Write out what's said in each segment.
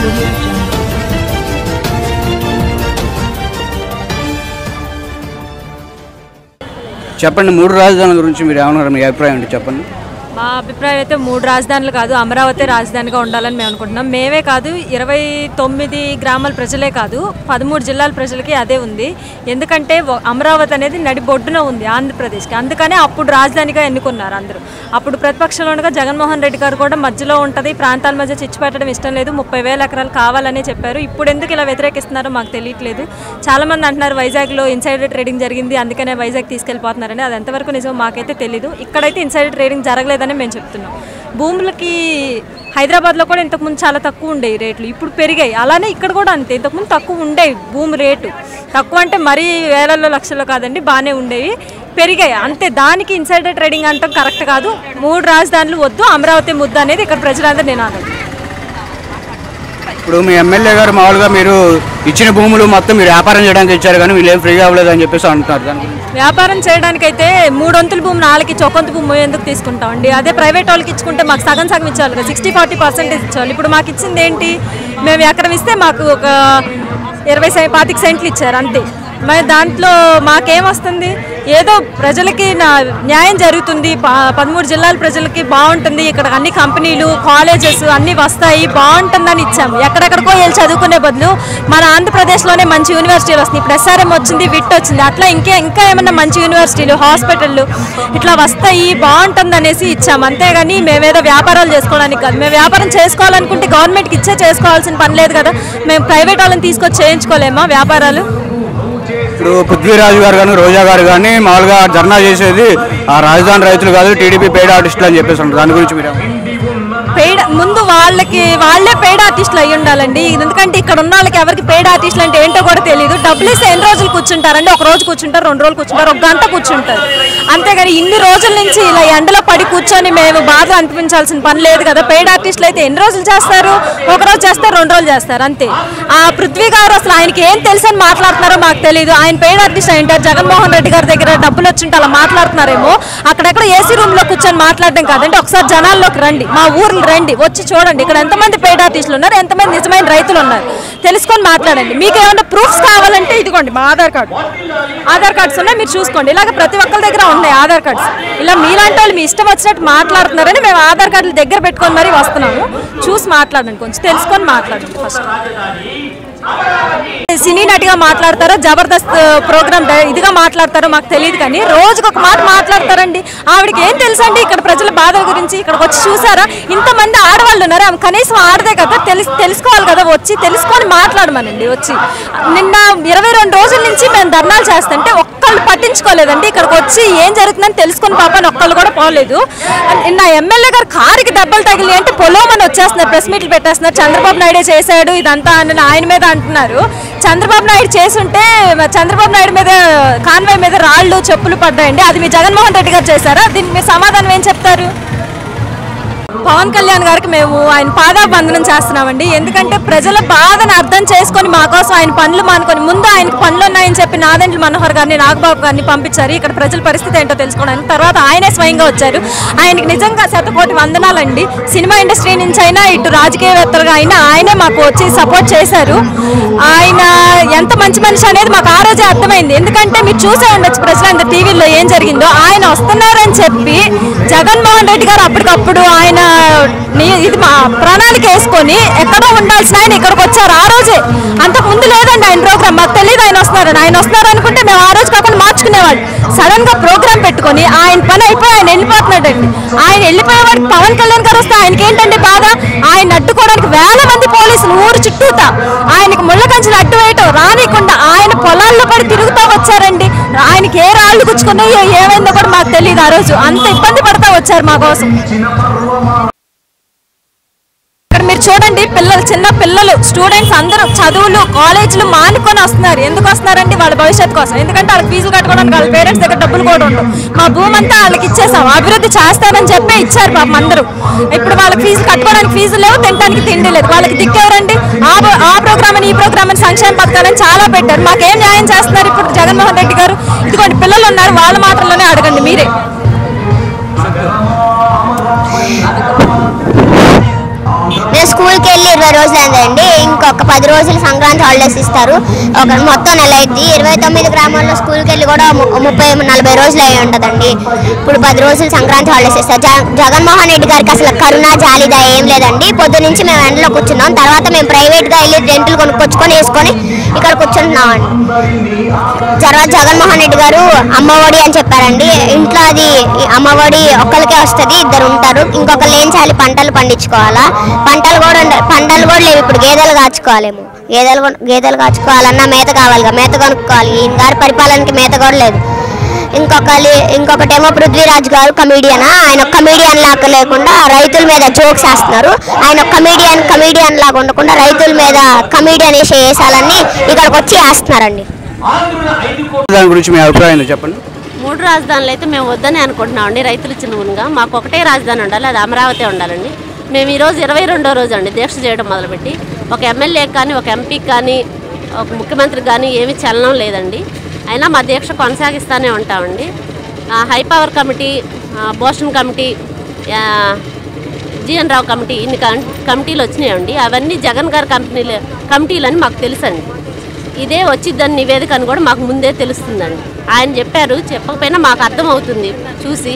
audio jungle. చెప్పండి మూడు రాజధానుల గురించి మీరు ఏమన్నారు మీ అభిప్రాయం ఏంటి చెప్పండి మా అభిప్రాయం అయితే మూడు రాజధానులు కాదు అమరావతి రాజధానిగా ఉండాలని మేము అనుకుంటున్నాం మేమే కాదు ఇరవై తొమ్మిది గ్రామాల ప్రజలే కాదు పదమూడు జిల్లాల ప్రజలకి అదే ఉంది ఎందుకంటే వ- అమరావతి అనేది నడిబొడ్డున ఉంది ఆంధ్రప్రదేశ్కి అందుకనే అప్పుడు రాజధానిగా ఎన్నుకున్నారు అందరూ అప్పుడు ప్రతిపక్షంలో ఉండగా జగన్మోహన్ రెడ్డి గారు కూడా మధ్యలో ఉంటుంది ప్రాంతాల మధ్య చిచ్చు పెట్టడం ఇష్టం లేదు ముప్పై వేల ఎకరాలు కావాలని చెప్పారు ఇప్పుడు ఎందుకు ఇలా వ్యతిరేకిస్తున్నారో మాకు తెలియట్లేదు చాలామంది అంటున్నారు వైజాగ్లో ఇన్సైడర్ ట్రేడింగ్ జరిగింది అందుకనే వైజాగ్ తీసుకెళ్ళిపోతున్నారని అది ఎంతవరకు నిజం మాకైతే తెలియదు ఇక్కడైతే ఇన్సైడర్ ట్రేడింగ్ జరగలేదని మేము చెప్తున్నాం భూములకి హైదరాబాద్లో కూడా ఇంతకుముందు చాలా తక్కువ ఉండేవి రేట్లు ఇప్పుడు పెరిగాయి అలానే ఇక్కడ కూడా అంతే ఇంతకుముందు తక్కువ ఉండేవి భూమి రేటు తక్కువ అంటే మరీ వేలల్లో లక్షల్లో కాదండి బాగానే ఉండేవి పెరిగాయి అంతే దానికి ఇన్సైడర్ ట్రేడింగ్ అంటాం కరెక్ట్ కాదు మూడు రాజధానులు వద్దు అమరావతి ముద్దు అనేది ఇక్కడ ప్రజలందరూ నినాదం ఇప్పుడు మీ ఎమ్మెల్యే గారు మామూలుగా మీరు ఇచ్చిన భూములు మొత్తం మీరు వ్యాపారం చేయడానికి ఇచ్చారు కానీ వీళ్ళు ఏం ఫ్రీగా అవ్వలేదు అని చెప్పేసి అంటున్నారు దాని గురించి వ్యాపారం చేయడానికైతే మూడొంతుల భూమి నాలుగు చొక్కొంత భూమి ఎందుకు తీసుకుంటామండి అదే ప్రైవేట్ వాళ్ళకి ఇచ్చుకుంటే మాకు సగం సగం ఇచ్చేవాళ్ళు కదా సిక్స్టీ ఫార్టీ పర్సెంటేజ్ ఇచ్చేవాళ్ళు ఇప్పుడు మాకు ఇచ్చింది ఏంటి మేము ఎకరం ఇస్తే మాకు ఒక ఇరవై సై పాతిక సెంట్లు ఇచ్చారు అంతే మరి దాంట్లో మాకేమొస్తుంది ఏదో ప్రజలకి నా న్యాయం జరుగుతుంది ప- పదమూడు జిల్లాల ప్రజలకి బాగుంటుంది ఇక్కడ అన్ని కంపెనీలు కాలేజెస్ అన్నీ వస్తాయి బాగుంటుందని ఇచ్చాము ఎక్కడెక్కడికో వెళ్ళి చదువుకునే బదులు మన ఆంధ్రప్రదేశ్లోనే మంచి యూనివర్సిటీలు వస్తున్నాయి ఇప్పుడు ఎస్ఆర్ఎం వచ్చింది విట్ వచ్చింది అట్లా ఇంకే ఇంకా ఏమైనా మంచి యూనివర్సిటీలు హాస్పిటళ్ళు ఇట్లా వస్తాయి బాగుంటుంది అనేసి ఇచ్చాము అంతేగాని మేమేదో వ్యాపారాలు చేసుకోవడానికి కాదు మేము వ్యాపారం చేసుకోవాలనుకుంటే గవర్నమెంట్కి ఇచ్చే చేసుకోవాల్సిన పని లేదు కదా మేము ప్రైవేట్ వాళ్ళని తీసుకొచ్చి చేయించుకోలేమా వ్యాపారాలు ఇప్పుడు పృథ్వీరాజు గారు కానీ రోజా గారు కానీ మామూలుగా ధర్నా చేసేది ఆ రాజధాని రైతులు కాదు టీడీపీ పెయిడ్ ఆర్టిస్టులు అని చెప్పేసి అంటారు దాని గురించి మీరు ఏమంటారు? పెయిడ్ ముందు వాళ్ళకి వాళ్ళే పెయిడ్ ఆర్టిస్టులు అయ్యి ఉండాలండి ఎందుకంటే ఇక్కడ ఉన్న వాళ్ళకి ఎవరికి పెయిడ్ ఆర్టిస్టులు అంటే ఏంటో కూడా తెలియదు డబ్బులు ఇస్తే ఎన్ని రోజులు కూర్చుంటారండి ఒక రోజు కూర్చుంటారు రెండు రోజులు కూర్చుంటారు ఒక గంట కూర్చుంటారు అంతేగాని ఇన్ని రోజుల నుంచి ఇలా ఎండలో పడి కూర్చొని మేము బాధ అనిపించాల్సిన పని లేదు కదా పెయిడ్ ఆర్టిస్టులు అయితే ఎన్ని రోజులు చేస్తారు ఒక రోజు చేస్తారు రెండు రోజులు చేస్తారు అంతే ఆ పృథ్వీ గారు అసలు ఆయనకి ఏం తెలుసు అని మాట్లాడుతున్నారో మాకు తెలియదు ఆయన పెయిడ్ ఆర్టిస్ట్ అయింటారు జగన్మోహన్ రెడ్డి గారి దగ్గర డబ్బులు వచ్చింటే అలా మాట్లాడుతున్నారేమో అక్కడెక్కడ ఏసీ రూమ్ లో కూర్చొని మాట్లాడడం కాదండి ఒకసారి జనాల్లోకి రండి మా ఊర్లు రండి వచ్చి చూడండి ఇక్కడ ఎంతమంది పెయిడ్ ఆర్టిస్టులు ఉన్నారు ఎంతమంది నిజమైన రైతులు ఉన్నారు తెలుసుకొని మాట్లాడండి మీకు ఏమైనా ప్రూఫ్స్ కావాలంటే ఇదిగోండి మా ఆధార్ కార్డు ఆధార్ కార్డ్స్ ఉన్నాయి మీరు చూసుకోండి ఇలాగ ప్రతి ఒక్కరి దగ్గర ఉన్నాయి ఆధార్ కార్డ్స్ ఇలా మీలాంటి వాళ్ళు మీ ఇష్టం వచ్చినట్టు మాట్లాడుతున్నారని మేము ఆధార్ కార్డులు దగ్గర పెట్టుకొని మరీ వస్తున్నాము చూసి మాట్లాడండి కొంచెం తెలుసుకొని మాట్లాడండి ఫస్ట్ సినీ నటిగా మాట్లాడతారో జబర్దస్త్ ప్రోగ్రామ్ ఇదిగా మాట్లాడతారో మాకు తెలియదు కానీ రోజుకు ఒక మాట మాట్లాడతారండి ఆవిడకి ఏం తెలుసండి ఇక్కడ ప్రజల బాధ గురించి ఇక్కడికి వచ్చి చూసారా ఇంతమంది ఆడవాళ్ళు ఉన్నారు ఆమె కనీసం ఆడదే కదా తెలుసు తెలుసుకోవాలి కదా వచ్చి తెలుసుకొని మాట్లాడమనండి వచ్చి నిన్న ఇరవై రెండు రోజుల నుంచి మేము ధర్నాలు చేస్తుంటే ఒక్కళ్ళు పట్టించుకోలేదండి ఇక్కడికి వచ్చి ఏం జరుగుతుందని తెలుసుకొని పాపని ఒక్కళ్ళు కూడా పోలేదు నిన్న ఎమ్మెల్యే గారు కారుకి దెబ్బలు తగిలి అంటే పొలోమని వచ్చేస్తున్నారు ప్రెస్ మీట్లు పెట్టేస్తున్నారు చంద్రబాబు నాయుడే చేశాడు ఇదంతా అని ఆయన మీద అంటున్నారు చంద్రబాబు నాయుడు చేసుంటే మ- చంద్రబాబు నాయుడు మీద కాన్వాయ్ మీద రాళ్ళు చెప్పులు పడ్డాయండి అది మీ జగన్మోహన్ రెడ్డి గారు చేశారా దీనికి మీరు సమాధానం ఏం చెప్తారు పవన్ కళ్యాణ్ గారికి మేము ఆయన పాదాబంధనం చేస్తున్నామండి ఎందుకంటే ప్రజల బాధను అర్థం చేసుకొని మా కోసం ఆయన పనులు మానుకొని ముందు ఆయనకు పనులు ఉన్నాయని చెప్పి నాదెండ్ల మనోహర్ గారిని నాగబాబు గారిని పంపించారు ఇక్కడ ప్రజల పరిస్థితి ఏంటో తెలుసుకోవడానికి తర్వాత ఆయనే స్వయంగా వచ్చారు ఆయనకి నిజంగా శతకోటి వందనాలండి సినిమా ఇండస్ట్రీ నుంచి అయినా ఇటు రాజకీయవేత్తలుగా అయినా ఆయనే మాకు వచ్చి సపోర్ట్ చేశారు ఆయన ఎంత మంచి మనిషి అనేది మాకు ఆ రోజే అర్థమైంది ఎందుకంటే మీరు చూసే ఉండొచ్చు ప్రజలందరూ టీవీలో ఏం జరిగిందో ఆయన వస్తున్నారని చెప్పి జగన్మోహన్ రెడ్డి గారు అప్పటికప్పుడు ఆయన ని- ఇది మా ప్రణాళిక వేసుకొని ఎక్కడో ఉండాల్సిన ఆయన ఇక్కడికి వచ్చారు ఆ రోజే అంతకు ముందు లేదండి ఆయన ప్రోగ్రామ్ మాకు తెలియదు ఆయన వస్తున్నారని ఆయన వస్తున్నారు అనుకుంటే మేము ఆ రోజు కాకుండా మార్చుకునేవాళ్ళు సడన్ గా ప్రోగ్రామ్ పెట్టుకొని ఆయన పని అయిపోయి ఆయన వెళ్ళిపోతున్నాడండి ఆయన వెళ్ళిపోయేవాడికి పవన్ కళ్యాణ్ గారు వస్తే ఆయనకి ఏంటంటే బాధ ఆయన అడ్డుకోవడానికి వేల మంది పోలీసులు ఊరు చుట్టూతా ఆయనకి ముళ్ళ కంచెలు అడ్డు వేయటం రానికుండా ఆయన పొలాల్లో పడి తిరుగుతూ వచ్చారండి ఆయనకి ఏ రాళ్ళు గుచ్చుకున్నాయో ఏమైందో కూడా మాకు తెలియదు ఆ రోజు అంత ఇబ్బంది పడతా వచ్చారు మా కోసం ఇక్కడ మీరు చూడండి పిల్లలు చిన్న పిల్లలు స్టూడెంట్స్ అందరూ చదువులు కాలేజీలు మానుకొని వస్తున్నారు ఎందుకు వస్తున్నారంటే వాళ్ళ భవిష్యత్తు కోసం ఎందుకంటే వాళ్ళకి ఫీజులు కట్టుకోవడానికి వాళ్ళ పేరెంట్స్ దగ్గర డబ్బులు కూడా ఉండవు మా భూమి అంతా వాళ్ళకి ఇచ్చేసాం అభివృద్ధి చేస్తారని చెప్పి ఇచ్చారు పాపం అందరూ ఇప్పుడు వాళ్ళకి ఫీజు కట్టుకోవడానికి ఫీజు లేవు తినడానికి తిండి లేదు వాళ్ళకి దిక్కెవరండి ఆ ప్ర- ఆ ప్రోగ్రామ్ అని ఈ ప్రోగ్రామ్ అని సంక్షేమ పథకాలని చాలా పెట్టారు మాకేం న్యాయం చేస్తున్నారు ఇప్పుడు జగన్మోహన్ రెడ్డి గారు ఇదిగోండి పిల్లలు ఉన్నారు వాళ్ళ మాటల్లోనే అడగండి మీరే నేను స్కూల్కి వెళ్ళి ఇరవై రోజులు అయిందండి ఇంకొక పది రోజులు సంక్రాంతి హాలిడేస్ ఇస్తారు ఒక మొత్తం నెల అయింది ఇరవై తొమ్మిది గ్రామాల్లో స్కూల్కి వెళ్ళి కూడా ము- ముప్పై నలభై రోజులు అయి ఉంటుందండి ఇప్పుడు పది రోజులు సంక్రాంతి హాలిడేస్ ఇస్తారు జ- జగన్మోహన్ రెడ్డి గారికి అసలు కరుణ జాలిద ఏం లేదండి పొద్దు నుంచి మేము ఎండలో కూర్చున్నాం తర్వాత మేము ప్రైవేట్గా వెళ్ళి రెంట్లు కొనుక్కొచ్చుకొని వేసుకొని ఇక్కడ కూర్చుంటున్నామండి తర్వాత జగన్మోహన్ రెడ్డి గారు అమ్మఒడి అని చెప్పారండి ఇంట్లో అది ఈ అమ్మఒడి ఒక్కరికే వస్తుంది ఇద్దరు ఉంటారు ఇంకొకరు ఏం చేయాలి పంటలు పండించుకోవాలా పంటలు కూడా ఉండ- పంటలు కూడా లేవు ఇప్పుడు గేదెలు కాచుకోవాలేమో గేదెలు కొను- గేదెలు కాచుకోవాలన్నా మేత కావాలిగా మేత కొనుక్కోవాలి ఈయన గారి పరిపాలనకి మేత కూడా లేదు ఇంకొకరి ఇంకొకటేమో పృథ్వీరాజ్ గారు కమీడియన్ ఆయన కమీడియన్ లాగా లేకుండా రైతుల మీద జోక్స్ వేస్తున్నారు ఆయన కమీడియన్ కమీడియన్ లాగా ఉండకుండా రైతుల మీద కమీడియన్ వేసే వేసాలని ఇక్కడికి వచ్చి వేస్తున్నారండి దాని గురించి మీ అభిప్రాయం ఏందో చెప్పండి మూడు రాజధానులు అయితే మేము వద్దని అనుకుంటున్నామండి రైతులు చిన్నగా మాకు ఒకటే రాజధాని ఉండాలి అది అమరావతి ఉండాలండి మేము ఈరోజు ఇరవై రెండో రోజు అండి దీక్ష చేయడం మొదలుపెట్టి ఒక ఎమ్మెల్యేకి కానీ ఒక ఎంపీకి కానీ ఒక ముఖ్యమంత్రికి కానీ ఏమీ చలనం లేదండి అయినా మా దీక్ష కొనసాగిస్తూనే ఉంటామండి ఆ, హై పవర్ కమిటీ ఆ, భూషణ్ కమిటీ ఆ, జిఎన్ రావు కమిటీ ఇన్ని కం- కమిటీలు వచ్చినాయండి అవన్నీ జగన్ గారి కంపెనీలు కమిటీలని మాకు తెలుసండి ఇదే వచ్చిద్దని నివేదిక అని కూడా మాకు ముందే తెలుస్తుందండి ఆయన చెప్పారు చెప్పకపోయినా మాకు అర్థమవుతుంది చూసి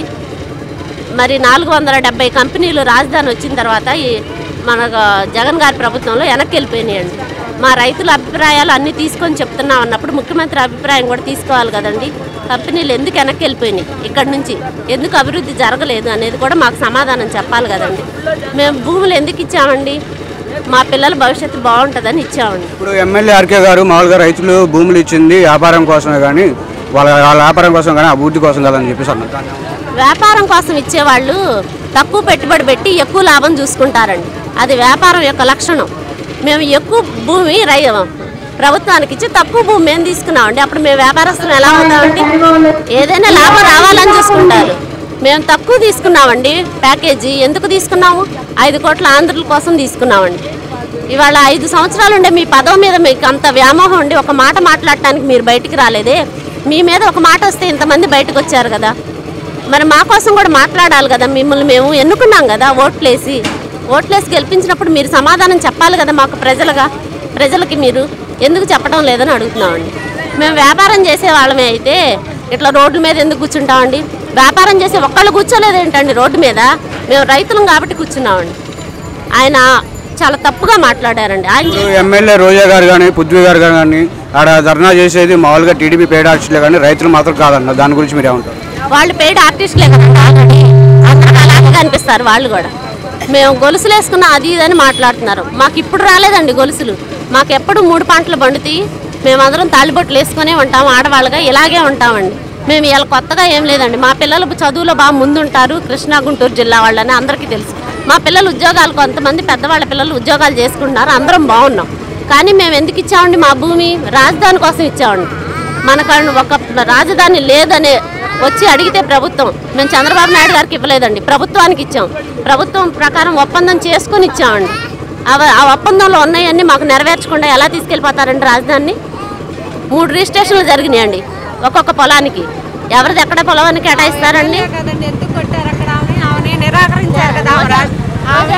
మరి నాలుగు వందల డెబ్బై కంపెనీలు రాజధాని వచ్చిన తర్వాత ఈ మన జగన్ గారి ప్రభుత్వంలో వెనక్కి వెళ్ళిపోయినాయండి మా రైతుల అభిప్రాయాలు అన్నీ తీసుకొని చెప్తున్నాం అన్నప్పుడు ముఖ్యమంత్రి అభిప్రాయం కూడా తీసుకోవాలి కదండి కంపెనీలు ఎందుకు వెనక్కి వెళ్ళిపోయినాయి ఇక్కడ నుంచి ఎందుకు అభివృద్ధి జరగలేదు అనేది కూడా మాకు సమాధానం చెప్పాలి కదండి మేము భూములు ఎందుకు ఇచ్చామండి మా పిల్లల భవిష్యత్తు బాగుంటుందని ఇచ్చామండి ఇప్పుడు ఎమ్మెల్యే ఆర్కే గారు మామూలుగా రైతులు భూములు ఇచ్చింది వ్యాపారం కోసమే కానీ వాళ్ళ వాళ్ళ వ్యాపారం కోసం కానీ అభివృద్ధి కోసం కాదని చెప్పేసి అన్నారు దాన్ని ఏమంటారు? వ్యాపారం కోసం ఇచ్చేవాళ్ళు తక్కువ పెట్టుబడి పెట్టి ఎక్కువ లాభం చూసుకుంటారండి అది వ్యాపారం యొక్క లక్షణం మేము ఎక్కువ భూమి రై ప్రభుత్వానికి ఇచ్చి తక్కువ భూమి మేము తీసుకున్నామండి అప్పుడు మేము వ్యాపారస్తులు ఎలా ఉంటామండి ఏదైనా లాభం రావాలని చూసుకుంటారు మేము తక్కువ తీసుకున్నామండి ప్యాకేజీ ఎందుకు తీసుకున్నాము ఐదు కోట్ల ఆంధ్రుల కోసం తీసుకున్నామండి ఇవాళ ఐదు సంవత్సరాలు ఉండే మీ పదవి మీద మీకు అంత వ్యామోహం ఉండి ఒక మాట మాట్లాడటానికి మీరు బయటికి రాలేదే మీ మీద ఒక మాట వస్తే ఇంతమంది బయటకు వచ్చారు కదా మరి మా కోసం కూడా మాట్లాడాలి కదా మిమ్మల్ని మేము ఎన్నుకున్నాం కదా ఓట్లేసి ఓట్లేసి గెలిపించినప్పుడు మీరు సమాధానం చెప్పాలి కదా మాకు ప్రజలుగా ప్రజలకి మీరు ఎందుకు చెప్పడం లేదని అడుగుతున్నామండి మేము వ్యాపారం చేసే వాళ్ళమే అయితే ఇట్లా రోడ్ల మీద ఎందుకు కూర్చుంటామండి వ్యాపారం చేసే ఒక్కళ్ళు కూర్చోలేదు ఏంటండి రోడ్డు మీద మేము రైతులం కాబట్టి కూర్చున్నామండి ఆయన చాలా తప్పుగా మాట్లాడారండి ఆయన ఇప్పుడు ఎమ్మెల్యే రోజా గారు కానీ పృథ్వీ గారు కానీ ఆడ ధర్నా చేసేది మామూలుగా టీడీపీ పేడ ఆర్టిస్టులే కానీ రైతులు మాత్రం కాదన్న దాని గురించి మీరు ఏమంటారు వాళ్ళు పెయిడ్ ఆర్టిస్టులే కదా ఆల్రెడీ అందరికి అలాగే కనిపిస్తారు వాళ్ళు కూడా మేము గొలుసులు వేసుకున్న అది ఇది అని మాట్లాడుతున్నారు మాకు ఇప్పుడు రాలేదండి గొలుసులు మాకు ఎప్పుడు మూడు పంటలు పండుతాయి మేమందరం తాళిబొట్లు వేసుకునే ఉంటాం ఆడవాళ్ళగా ఇలాగే ఉంటామండి మేము ఇలా కొత్తగా ఏం లేదండి మా పిల్లలు చదువులో బాగా ముందుంటారు కృష్ణా గుంటూరు జిల్లా వాళ్ళని అందరికీ తెలుసు మా పిల్లలు ఉద్యోగాలు కొంతమంది పెద్దవాళ్ళ పిల్లలు ఉద్యోగాలు చేసుకుంటున్నారు అందరం బాగున్నాం కానీ మేము ఎందుకు ఇచ్చామండి మా భూమి రాజధాని కోసం ఇచ్చామండి మనకు ఒక రాజధాని లేదనే వచ్చి అడిగితే ప్రభుత్వం మేము చంద్రబాబు నాయుడు గారికి ఇవ్వలేదండి ప్రభుత్వానికి ఇచ్చాం ప్రభుత్వం ప్రకారం ఒప్పందం చేసుకొని ఇచ్చామండి అవ- ఆ ఒప్పందంలో ఉన్నాయన్నీ మాకు నెరవేర్చకుండా ఎలా తీసుకెళ్ళిపోతారండి రాజధానిని మూడు రిజిస్ట్రేషన్లు జరిగినాయండి ఒక్కొక్క పొలానికి ఎవరిది ఎక్కడ పొలానికి కేటాయిస్తారండి కదండి ఎందుకు కొట్టారు అక్కడ ఆమె ఆమెని నిరాకరించారు కదా ఆమె రా- ఆమె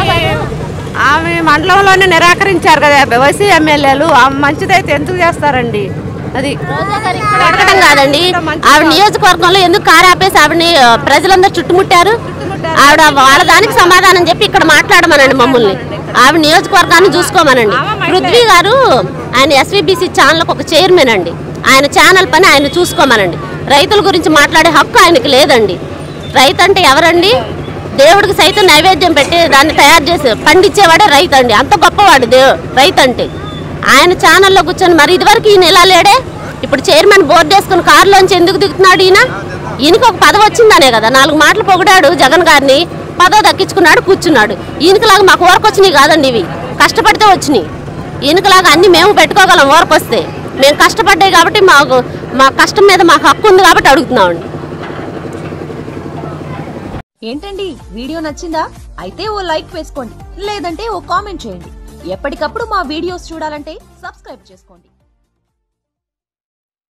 ఆమె మండలంలోనే నిరాకరించారు కదా వైసీ ఎమ్మెల్యేలు ఆమె మంచిదైతే ఎందుకు చేస్తారండి అది అడగడం కాదండి ఆవిడ నియోజకవర్గంలో ఎందుకు కారు ఆపేసి ఆవిడని ఆ, ప్రజలందరూ చుట్టుముట్టారు ఆవిడ వాళ్ళ దానికి సమాధానం చెప్పి ఇక్కడ మాట్లాడమనండి మమ్మల్ని ఆవిడ నియోజకవర్గాన్ని చూసుకోమనండి పృథ్వీ గారు ఆయన ఎస్వీబీసీ ఛానల్కి ఒక చైర్మన్ అండి ఆయన ఛానల్ పని ఆయన చూసుకోమనండి రైతుల గురించి మాట్లాడే హక్కు ఆయనకి లేదండి రైతు అంటే ఎవరండి దేవుడికి సైతం నైవేద్యం పెట్టి దాన్ని తయారు చేసి పండించేవాడే రైతు అండి అంత గొప్పవాడు దేవు రైతు అంటే ఆయన ఛానల్లో కూర్చొని మరి ఇదివరకు ఈయన ఇలా లేడే ఇప్పుడు చైర్మన్ బోర్డు వేసుకుని కారులోంచి ఎందుకు దిగుతున్నాడు ఈయన ఈయనకి ఒక పదవి వచ్చిందనే కదా నాలుగు మాటలు పొగిడాడు జగన్ గారిని పదవి దక్కించుకున్నాడు కూర్చున్నాడు ఈయనకిలాగా మాకు వర్క్ వచ్చినాయి కాదండి ఇవి కష్టపడితే వచ్చినాయి ఈయనకిలాగా అన్ని మేము పెట్టుకోగలం వర్క్ వస్తే మేము కష్టపడ్డాయి కాబట్టి మాకు మా కష్టం మీద మాకు హక్కు ఉంది కాబట్టి అడుగుతున్నామండి ఏంటండి వీడియో నచ్చిందా అయితే ఓ లైక్ వేసుకోండి లేదంటే ఓ కామెంట్ చేయండి ఎప్పటికప్పుడు మా వీడియోస్ చూడాలంటే సబ్స్క్రైబ్ చేసుకోండి